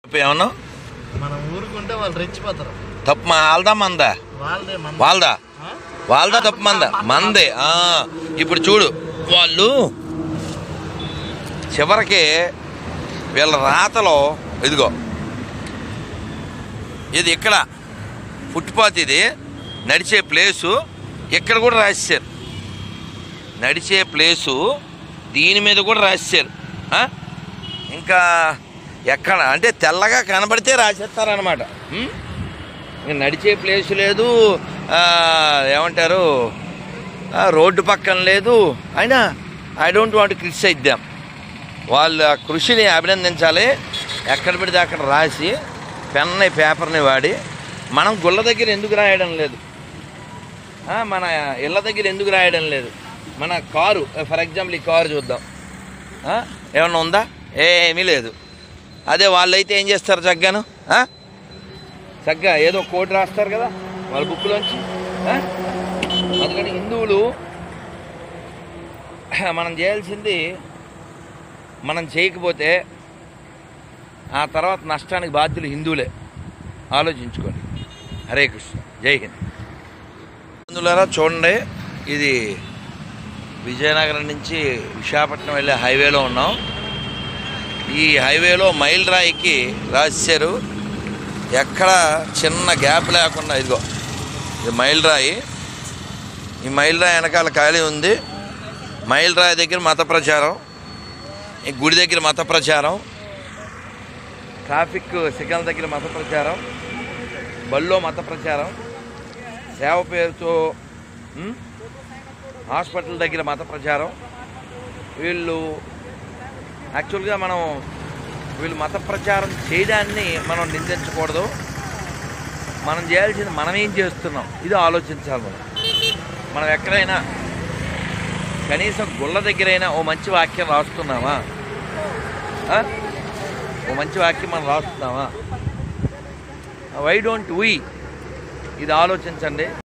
ఏమన్నా మనం ఊరుకుంటే వాళ్ళు రెచ్చిపోతారు తప్పు మా వాళ్ళదా మందా వాళ్ళదే మన వాళ్ళదా వాళ్ళదా తప్పు మందా మందే ఆ, ఇప్పుడు చూడు వాళ్ళు చివరికి వీళ్ళ రాతలో ఇదిగో ఇది ఇక్కడ ఫుట్పాత్ ఇది నడిచే ప్లేసు ఇక్కడ కూడా రాశారు నడిచే ప్లేసు దీని మీద కూడా రాశారు ఆ? ఇంకా ఎక్కడ అంటే తెల్లగా కనబడితే రాసేస్తారనమాట ఉం? ఇంకా నడిచే ప్లేస్ లేదు ఆ, ఏమంటారు ఆ, రోడ్డు పక్కన లేదు అయినా ఐ డోంట్ వాంట్ క్రిటిసైజ్ దాం వాళ్ళ కృషిని అభినందించాలి ఎక్కడ పెడితే అక్కడ రాసి పెన్ని పేపర్ని వాడి మనం గుళ్ళ దగ్గర ఎందుకు రాయడం లేదు ఆ, మన ఇళ్ళ దగ్గర ఎందుకు రాయడం లేదు మన కారు ఫర్ ఎగ్జాంపుల్ ఈ కారు చూద్దాం ఆ, ఏమన్నా ఉందా ఏమీ లేదు అదే వాళ్ళైతే ఏం చేస్తారు చగ్గాను ఆ? చక్కగా ఏదో కోటి రాస్తారు కదా వాళ్ళ బుక్లోంచి ఆ? అందుకని హిందువులు మనం చేయాల్సింది మనం చేయకపోతే ఆ తర్వాత నష్టానికి బాధ్యులు హిందువులే ఆలోచించుకోండి హరే కృష్ణ జై హింద్ బంధువులారా చూడండి ఇది విజయనగరం నుంచి విశాఖపట్నం వెళ్ళే హైవేలో ఉన్నాం ఈ హైవేలో మైల్ రాయికి రాశారు ఎక్కడ చిన్న గ్యాప్ లేకుండా ఇదిగో ఇది మైల్ రాయి ఈ మైల్ రాయి వెనకాల ఖాళీ ఉంది మైల్ రాయి దగ్గర మత ప్రచారం ఈ గుడి దగ్గర మత ప్రచారం ట్రాఫిక్ సిగ్నల్ దగ్గర మత ప్రచారం బళ్ళో మత ప్రచారం సేవ పేరుతో ఉం? హాస్పిటల్ దగ్గర మత ప్రచారం వీళ్ళు యాక్చువల్గా మనం వీళ్ళు మత ప్రచారం చేయడాన్ని మనం నిందించకూడదు మనం చేయాల్సింది మనం ఏం చేస్తున్నాం ఇది ఆలోచించాలి మనం మనం ఎక్కడైనా కనీసం గుళ్ళ దగ్గరైనా ఓ మంచి వాక్యం రాస్తున్నామా ఆ? ఓ మంచి వాక్యం మనం రాస్తున్నామా వై డోంట్ వీ ఇది ఆలోచించండి